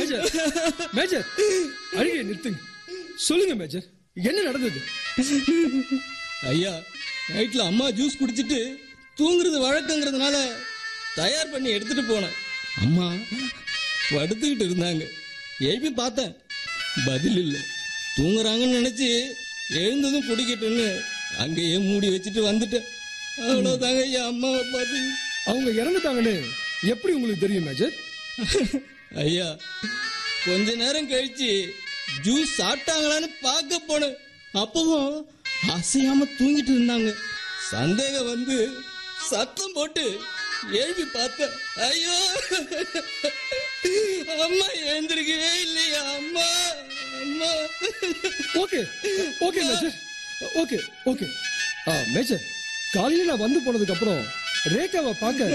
major major அழுகையை நிறுத்துங்க சொல்லுங்க மேஜர் என்ன நடந்தது ஐயா நைட்ல அம்மா ஜூஸ் குடிச்சிட்டு தூங்குறது வழக்கங்கிறதுனால தயார் பண்ணி எடுத்துட்டு போனேன் அம்மா படுத்துக்கிட்டு இருந்தாங்க எழுப்பி பார்த்தேன் பதில் இல்லை தூங்குறாங்கன்னு நினைச்சு எழுந்ததும் குடிக்கட்டும்னு அங்கேயே மூடி வச்சுட்டு வந்துட்டேன் அவ்வளவுதாங்க ஐயா அம்மாவை பார்த்து அவங்க இறந்துட்டாங்கன்னு எப்படி உங்களுக்கு தெரியும் மேஜர் ஐயா கொஞ்ச நேரம் கழிச்சு ஜூஸ் சாப்பிட்டாங்களான்னு பார்க்க போனேன் அப்பவும் அசையாம தூங்கிட்டு இருந்தாங்க சந்தேகம் வந்து சத்தம் போட்டு எழுப்பி பார்த்தேன் ஐயோ அம்மா எழுந்திருக்கவே இல்லையா அம்மா அம்மா okay okay major okay okay ஆ மேஜர் காலையில நான் வந்து போனதுக்கு அப்புறம் ரேகாவை பார்க்க